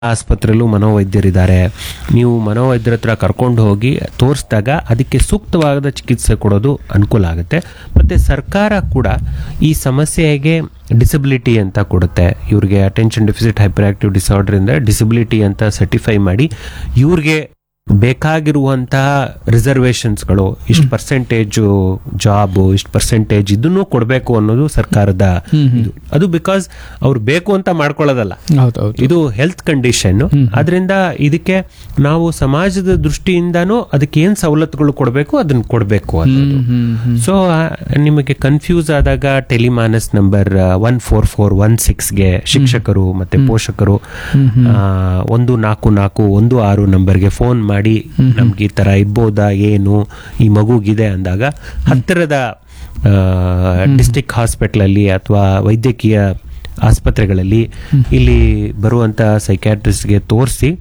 ಆಸ್ಪತ್ರೆಯಲ್ಲೂ ಮನೋವೈದ್ಯರಿದ್ದಾರೆ ನೀವು ಮನೋವೈದ್ಯರ ಹತ್ರ ಕರ್ಕೊಂಡು ಹೋಗಿ ತೋರಿಸಿದಾಗ ಅದಕ್ಕೆ ಸೂಕ್ತವಾದ ಚಿಕಿತ್ಸೆ ಕೊಡೋದು ಅನುಕೂಲ ಆಗುತ್ತೆ ಮತ್ತು ಸರ್ಕಾರ ಕೂಡ ಈ ಸಮಸ್ಯೆಗೆ ಡಿಸಬಿಲಿಟಿ ಅಂತ ಕೊಡುತ್ತೆ ಇವ್ರಿಗೆ attention deficit hyperactive disorder ಇಂದ ಡಿಸಬಿಲಿಟಿ ಅಂತ ಸರ್ಟಿಫೈ ಮಾಡಿ ಇವ್ರಿಗೆ ಬೇಕಾಗಿರುವಂತಹ ರಿಸರ್ವೇಶನ್ಸ್ಗಳು ಇಷ್ಟು ಪರ್ಸೆಂಟೇಜು ಜಾಬು ಇಷ್ಟು ಪರ್ಸೆಂಟೇಜ್ ಇದನ್ನು ಕೊಡಬೇಕು ಅನ್ನೋದು ಸರ್ಕಾರದ ಇದು ಅದು ಬಿಕಾಸ್ ಅವ್ರು ಬೇಕು ಅಂತ ಮಾಡ್ಕೊಳ್ಳೋದಲ್ಲ ಹೌದೌದು ಇದು ಹೆಲ್ತ್ ಕಂಡೀಷನ್ ಅದರಿಂದ ಇದಕ್ಕೆ ನಾವು ಸಮಾಜದ ದೃಷ್ಟಿಯಿಂದನೂ ಅದಕ್ಕೆ ಏನ್ ಸವಲತ್ತುಗಳು ಕೊಡಬೇಕು ಅದನ್ನ ಕೊಡಬೇಕು ಅನ್ನೋದು ಸೊ ನಿಮಗೆ ಕನ್ಫ್ಯೂಸ್ ಆದಾಗ Telemanas number one four four one ಸಿಕ್ಸ್ಗೆ ಶಿಕ್ಷಕರು ಮತ್ತೆ ಪೋಷಕರು ಆ, ಒಂದು ನಾಲ್ಕು ನಾಲ್ಕು ಒಂದು ಆರು ನಂಬರ್ಗೆ ಫೋನ್ ಮಾಡಿ ನಮ್ಗೆ ಈ ತರ ಇರ್ಬೋದಾ ಏನು ಈ ಮಗುಗಿದೆ ಅಂದಾಗ ಹತ್ತಿರದ ಡಿಸ್ಟಿಕ್ ಹಾಸ್ಪಿಟಲ್ ಅಲ್ಲಿ ಅಥವಾ ವೈದ್ಯಕೀಯ ಆಸ್ಪತ್ರೆಗಳಲ್ಲಿ ಇಲ್ಲಿ ಬರುವಂತ ಸೈಕ್ಯಾಟ್ರಿಸ್ಟ್ಗೆ ತೋರಿಸಿ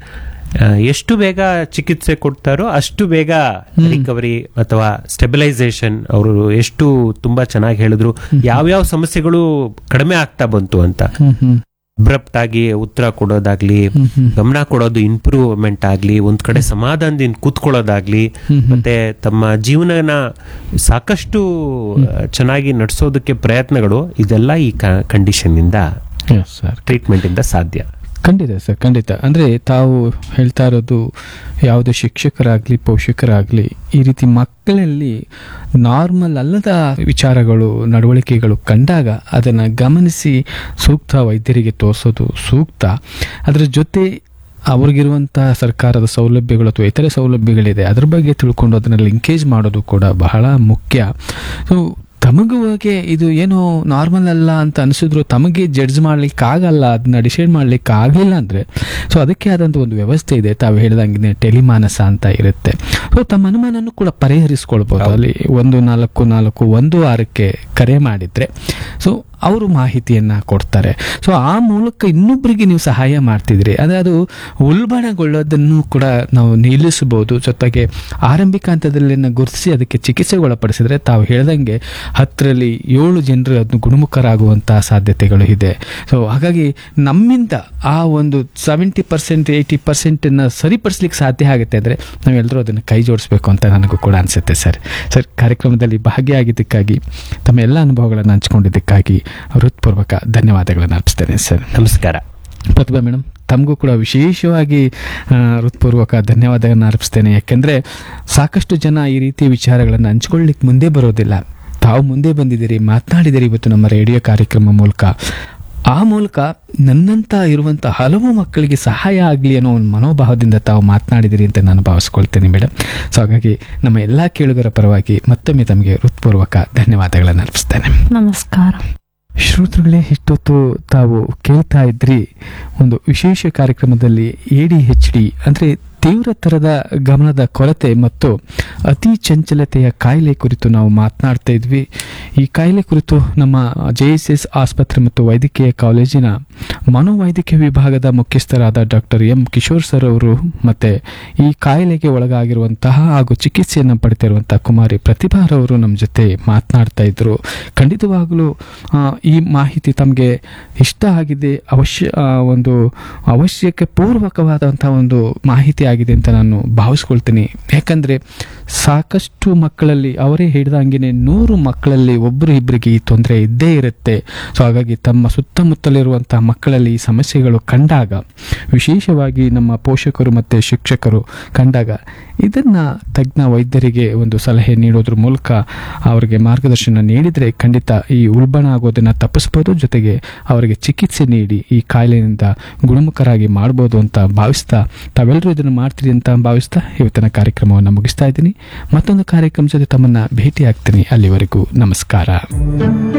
ಎಷ್ಟು ಬೇಗ ಚಿಕಿತ್ಸೆ ಕೊಡ್ತಾರೋ ಅಷ್ಟು ಬೇಗ ರಿಕವರಿ ಅಥವಾ ಸ್ಟೆಬಿಲೈಸೇಷನ್ ಅವರು ಎಷ್ಟು ತುಂಬಾ ಚೆನ್ನಾಗಿ ಹೇಳಿದ್ರು ಯಾವ್ಯಾವ ಸಮಸ್ಯೆಗಳು ಕಡಿಮೆ ಆಗ್ತಾ ಬಂತು ಅಂತ ಹ್ಮ್ ಹ್ಮ್ ಅಬ್ರಪ್ಟ್ ಆಗಿ ಉತ್ತರ ಕೊಡೋದಾಗ್ಲಿ ಗಮನ ಕೊಡೋದು ಇಂಪ್ರೂವ್ಮೆಂಟ್ ಆಗ್ಲಿ ಒಂದ್ ಕಡೆ ಸಮಾಧಾನದಿಂದ ಕೂತ್ಕೊಳ್ಳೋದಾಗ್ಲಿ ಮತ್ತೆ ತಮ್ಮ ಜೀವನನ ಸಾಕಷ್ಟು ಆ, ಚೆನ್ನಾಗಿ ನಡೆಸೋದಕ್ಕೆ ಪ್ರಯತ್ನಗಳು ಇದೆಲ್ಲ ಈ ಕಂಡೀಷನ್ ಇಂದ ಎಸ್ ಸರ್ ಟ್ರೀಟ್ಮೆಂಟ್ ಇಂದ ಸಾಧ್ಯ ಖಂಡಿತ ಸರ್ ಖಂಡಿತ ಅಂದರೆ ತಾವು ಹೇಳ್ತಾ ಇರೋದು ಯಾವುದೇ ಶಿಕ್ಷಕರಾಗಲಿ ಪೋಷಕರಾಗಲಿ ಈ ರೀತಿ ಮಕ್ಕಳಲ್ಲಿ ನಾರ್ಮಲ್ ಅಲ್ಲದ ವಿಚಾರಗಳು ನಡವಳಿಕೆಗಳು ಕಂಡಾಗ ಅದನ್ನು ಗಮನಿಸಿ ಸೂಕ್ತ ವೈದ್ಯರಿಗೆ ತೋರಿಸೋದು ಸೂಕ್ತ ಅದರ ಜೊತೆ ಅವ್ರಿಗಿರುವಂಥ ಸರ್ಕಾರದ ಸೌಲಭ್ಯಗಳು ಅಥವಾ ಇತರೆ ಸೌಲಭ್ಯಗಳಿದೆ ಅದ್ರ ಬಗ್ಗೆ ತಿಳ್ಕೊಂಡು ಅದನ್ನು ಲಿಂಕೇಜ್ ಮಾಡೋದು ಕೂಡ ಬಹಳ ಮುಖ್ಯ ಸೊ ತಮಗುವಾಗೆ ಇದು ಏನೋ ನಾರ್ಮಲ್ ಅಲ್ಲ ಅಂತ ಅನಿಸಿದ್ರು ತಮಗೆ ಜಡ್ಜ್ ಮಾಡ್ಲಿಕ್ಕೆ ಆಗಲ್ಲ ಅದನ್ನ ಡಿಸೈಡ್ ಮಾಡ್ಲಿಕ್ಕೆ ಆಗಲಿಲ್ಲ ಅಂದರೆ ಸೊ ಅದಕ್ಕೆ ಆದಂಥ ಒಂದು ವ್ಯವಸ್ಥೆ ಇದೆ ತಾವು ಹೇಳಿದಂಗೆ ಟೆಲಿಮಾನಸ ಅಂತ ಇರುತ್ತೆ ಸೊ ತಮ್ಮ ಅನುಮಾನನೂ ಕೂಡ ಪರಿಹರಿಸ್ಕೊಳ್ಬೋದು ಅಲ್ಲಿ ಒಂದು ನಾಲ್ಕು ನಾಲ್ಕು ಒಂದು ಆರಕ್ಕೆ ಕರೆ ಮಾಡಿದರೆ ಸೊ ಅವರು ಮಾಹಿತಿಯನ್ನು ಕೊಡ್ತಾರೆ ಸೊ ಆ ಮೂಲಕ ಇನ್ನೊಬ್ಬರಿಗೆ ನೀವು ಸಹಾಯ ಮಾಡ್ತಿದ್ರಿ ಅದೇ ಅದು ಉಲ್ಬಣಗೊಳ್ಳೋದನ್ನು ಕೂಡ ನಾವು ನಿಲ್ಲಿಸಬಹುದು ಜೊತೆಗೆ ಆರಂಭಿಕ ಹಂತದಲ್ಲಿ ಗುರುತಿಸಿ ಅದಕ್ಕೆ ಚಿಕಿತ್ಸೆಗೆ ಒಳಪಡಿಸಿದ್ರೆ ತಾವು ಹೇಳ್ದಂಗೆ ಹತ್ತರಲ್ಲಿ ಏಳು ಜನರು ಅದನ್ನು ಗುಣಮುಖರಾಗುವಂತಹ ಸಾಧ್ಯತೆಗಳು ಇದೆ ಸೊ ಹಾಗಾಗಿ ನಮ್ಮಿಂದ ಆ ಒಂದು ಸೆವೆಂಟಿ ಪರ್ಸೆಂಟ್ ಏಯ್ಟಿ ಪರ್ಸೆಂಟನ್ನು ಸರಿಪಡಿಸ್ಲಿಕ್ಕೆ ಸಾಧ್ಯ ಆಗುತ್ತೆ ಅಂದರೆ ನಾವೆಲ್ಲರೂ ಅದನ್ನು ಕೈ ಜೋಡಿಸ್ಬೇಕು ಅಂತ ನನಗೂ ಕೂಡ ಅನಿಸುತ್ತೆ ಸರ್ ಸರ್ ಕಾರ್ಯಕ್ರಮದಲ್ಲಿ ಭಾಗಿಯಾಗಿದ್ದಕ್ಕಾಗಿ ತಮ್ಮ ಎಲ್ಲ ಅನುಭವಗಳನ್ನು ಹಂಚ್ಕೊಂಡಿದ್ದಕ್ಕಾಗಿ ಹೃತ್ಪೂರ್ವಕ ಧನ್ಯವಾದಗಳನ್ನು ಅರ್ಪಿಸ್ತೇನೆ ಸರ್ ನಮಸ್ಕಾರ ಪ್ರತಿಭಾ ಮೇಡಮ್ ತಮಗೂ ಕೂಡ ವಿಶೇಷವಾಗಿ ಆ, ಹೃತ್ಪೂರ್ವಕ ಧನ್ಯವಾದಗಳನ್ನು ಅರ್ಪಿಸ್ತೇನೆ ಯಾಕೆಂದರೆ ಸಾಕಷ್ಟು ಜನ ಈ ರೀತಿಯ ವಿಚಾರಗಳನ್ನು ಹಂಚ್ಕೊಳ್ಳಿಕ್ಕೆ ಮುಂದೆ ಬರೋದಿಲ್ಲ ತಾವು ಮುಂದೆ ಬಂದಿದ್ದೀರಿ ಮಾತನಾಡಿದಿರಿ ಇವತ್ತು ನಮ್ಮ ರೇಡಿಯೋ ಕಾರ್ಯಕ್ರಮ ಮೂಲಕ ಆ ಮೂಲಕ ನನ್ನಂತ ಇರುವಂಥ ಹಲವು ಮಕ್ಕಳಿಗೆ ಸಹಾಯ ಆಗಲಿ ಅನ್ನೋ ಒಂದು ಮನೋಭಾವದಿಂದ ತಾವು ಮಾತನಾಡಿದಿರಿ ಅಂತ ನಾನು ಭಾವಿಸ್ಕೊಳ್ತೇನೆ ಮೇಡಮ್ ಸೊ ಹಾಗಾಗಿ ನಮ್ಮ ಎಲ್ಲ ಕೇಳುಗರ ಪರವಾಗಿ ಮತ್ತೊಮ್ಮೆ ತಮಗೆ ಹೃತ್ಪೂರ್ವಕ ಧನ್ಯವಾದಗಳನ್ನು ಅರ್ಪಿಸ್ತೇನೆ ನಮಸ್ಕಾರ ಶ್ರೋತೃಗಳೇ ಇಷ್ಟೊತ್ತು ತಾವು ಕೇಳ್ತಾ ಇದ್ರಿ ಒಂದು ವಿಶೇಷ ಕಾರ್ಯಕ್ರಮದಲ್ಲಿ ಎ ಡಿ ಹೆಚ್ ಡಿ ಅಂದರೆ ತೀವ್ರ ಥರದ ಗಮನದ ಕೊರತೆ ಮತ್ತು ಅತಿ ಚಂಚಲತೆಯ ಕಾಯಿಲೆ ಕುರಿತು ನಾವು ಮಾತನಾಡ್ತಾ ಇದ್ವಿ ಈ ಕಾಯಿಲೆ ಕುರಿತು ನಮ್ಮ ಜೆ ಎಸ್ ಎಸ್ ಆಸ್ಪತ್ರೆ ಮತ್ತು ವೈದ್ಯಕೀಯ ಕಾಲೇಜಿನ ಮನೋವೈದ್ಯಕೀಯ ವಿಭಾಗದ ಮುಖ್ಯಸ್ಥರಾದ ಡಾಕ್ಟರ್ ಎಂ ಕಿಶೋರ್ ಸರ್ ಅವರು ಮತ್ತೆ ಈ ಕಾಯಿಲೆಗೆ ಒಳಗಾಗಿರುವಂತಹ ಹಾಗೂ ಚಿಕಿತ್ಸೆಯನ್ನು ಪಡೆದಿರುವಂತಹ ಕುಮಾರಿ ಪ್ರತಿಭಾರವರು ನಮ್ಮ ಜೊತೆ ಮಾತನಾಡ್ತಾ ಇದ್ರು ಖಂಡಿತವಾಗಲೂ ಆ, ಈ ಮಾಹಿತಿ ತಮಗೆ ಇಷ್ಟ ಆಗಿದೆ ಅವಶ್ಯ ಆ, ಒಂದು ಅವಶ್ಯಕ್ಕೆ ಪೂರ್ವಕವಾದಂಥ ಒಂದು ಮಾಹಿತಿ ಆಗಿದೆ ಅಂತ ನಾನು ಭಾವಿಸ್ಕೊಳ್ತೀನಿ ಯಾಕಂದರೆ ಸಾಕಷ್ಟು ಮಕ್ಕಳಲ್ಲಿ ಅವರೇ ಹಿಡಿದಂಗೆ ನೂರು ಮಕ್ಕಳಲ್ಲಿ ಒಬ್ಬರು ಇಬ್ಬರಿಗೆ ಈ ತೊಂದರೆ ಇದ್ದೇ ಇರುತ್ತೆ ಸೊ ಹಾಗಾಗಿ ತಮ್ಮ ಸುತ್ತಮುತ್ತಲಿರುವಂಥ ಮಕ್ಕಳಲ್ಲಿ ಈ ಸಮಸ್ಯೆಗಳು ಕಂಡಾಗ ವಿಶೇಷವಾಗಿ ನಮ್ಮ ಪೋಷಕರು ಮತ್ತು ಶಿಕ್ಷಕರು ಕಂಡಾಗ ಇದನ್ನು ತಜ್ಞ ವೈದ್ಯರಿಗೆ ಒಂದು ಸಲಹೆ ನೀಡೋದ್ರ ಮೂಲಕ ಅವರಿಗೆ ಮಾರ್ಗದರ್ಶನ ನೀಡಿದರೆ ಖಂಡಿತ ಈ ಉಲ್ಬಣ ಆಗೋದನ್ನು ತಪ್ಪಿಸ್ಬೋದು ಜೊತೆಗೆ ಅವರಿಗೆ ಚಿಕಿತ್ಸೆ ನೀಡಿ ಈ ಕಾಯಿಲೆಯಿಂದ ಗುಣಮುಖರಾಗಿ ಮಾಡ್ಬೋದು ಅಂತ ಭಾವಿಸ್ತಾ ತಾವೆಲ್ಲರೂ ಇದನ್ನು ಮಾಡ್ತೀರಿ ಅಂತ ಭಾವಿಸ್ತಾ ಇವತ್ತಿನ ಕಾರ್ಯಕ್ರಮವನ್ನು ಮುಗಿಸ್ತಾ ಇದ್ದೀನಿ ಮತ್ತೊಂದು ಕಾರ್ಯಕ್ರಮ ಜೊತೆ ತಮ್ಮನ್ನು ಭೇಟಿ ಆಗ್ತೀನಿ ಅಲ್ಲಿವರೆಗೂ ನಮಸ್ಕಾರ